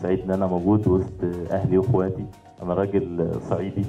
سعيد ان انا موجود وسط اهلي واخواتي انا راجل صعيدي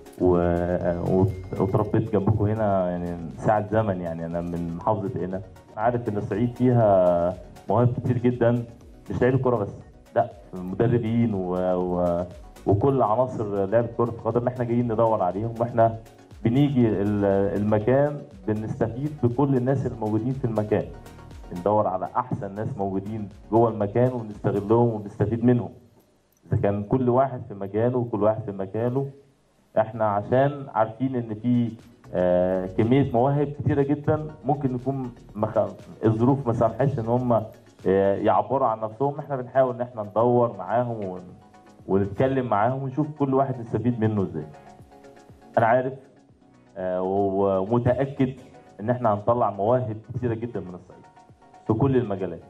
و- واتربيت جنبكم هنا يعني ساعة زمن يعني انا من محافظة هنا عارف ان الصعيد فيها مواهب كتير جدا مش لعيبة كورة بس لا مدربين و... و... وكل عناصر لعبة كرة القدم اللي احنا جايين ندور عليهم واحنا بنيجي ال- المكان بنستفيد بكل الناس الموجودين في المكان بندور على احسن ناس موجودين جوه المكان ونستغلهم ونستفيد منهم اذا كان كل واحد في مجاله وكل واحد في مكانه احنا عشان عارفين ان في آه، كميه مواهب كتيره جدا ممكن يكون مخ... الظروف ما سامحش ان هم آه، يعبروا عن نفسهم احنا بنحاول ان احنا ندور معاهم ون... ونتكلم معاهم ونشوف كل واحد نستفيد منه ازاي انا عارف آه، ومتاكد ان احنا هنطلع مواهب كتيره جدا من الصعيد في كل المجالات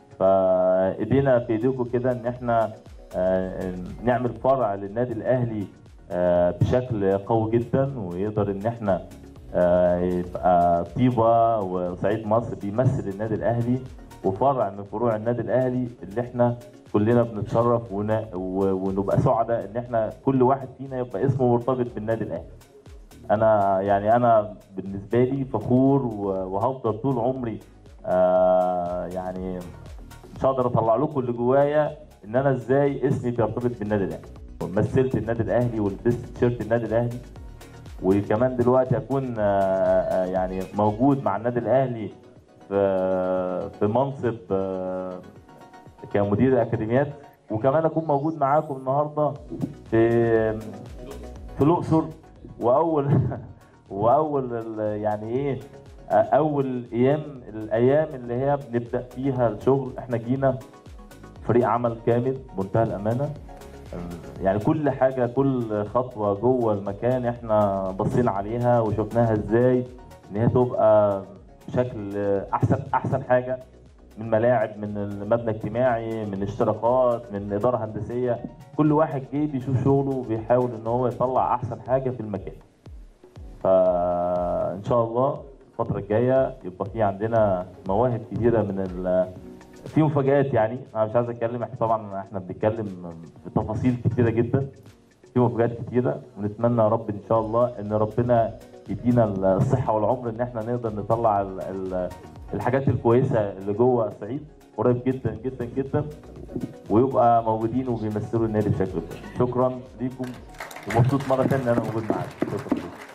فايدينا في ايديكم كده ان احنا آه، نعمل فرع للنادي الاهلي آه، بشكل قوي جدا ويقدر ان احنا آه، يبقى طيبه وصعيد مصر بيمثل النادي الاهلي وفرع من فروع النادي الاهلي اللي احنا كلنا بنتشرف ون- و- ونبقى سعداء ان احنا كل واحد فينا يبقى اسمه مرتبط بالنادي الاهلي. انا يعني انا بالنسبه لي فخور و- وهفضل طول عمري آه، يعني مش هقدر اطلع لكم اللي جوايا ان انا ازاي اسمي بيرتبط بالنادي الاهلي. مثلت النادي الاهلي ولبست تيشيرت النادي الاهلي وكمان دلوقتي اكون آه، آه، يعني موجود مع النادي الاهلي في في منصب آه، كمدير اكاديميات وكمان اكون موجود معاكم النهارده في في الاقصر واول واول ال- يعني ايه اول ايام الايام اللي هي بنبدا فيها الشغل احنا جينا فريق عمل كامل بمنتهى الامانه يعني كل حاجه كل خطوه جوه المكان احنا بصينا عليها وشفناها ازاي ان هي تبقى بشكل احسن احسن حاجه من ملاعب من المبنى الاجتماعي من اشتراكات من اداره هندسيه كل واحد جه بيشوف شغله وبيحاول ان هو يطلع احسن حاجه في المكان فان شاء الله الفتره الجايه يبقى في عندنا مواهب كتيره من ال في مفاجآت يعني انا مش عايز اتكلم احنا طبعا احنا بنتكلم في تفاصيل كتيره جدا في مفاجآت كتيره ونتمنى يا رب ان شاء الله ان ربنا يدينا الصحه والعمر ان احنا نقدر نطلع ال ال الحاجات الكويسه اللي جوه الصعيد قريب جدا جدا جدا ويبقى موجودين وبيمثلوا النادي بشكل كويس شكرا ليكم ومبسوط مره ثانيه ان انا موجود معاكم شكرا لكم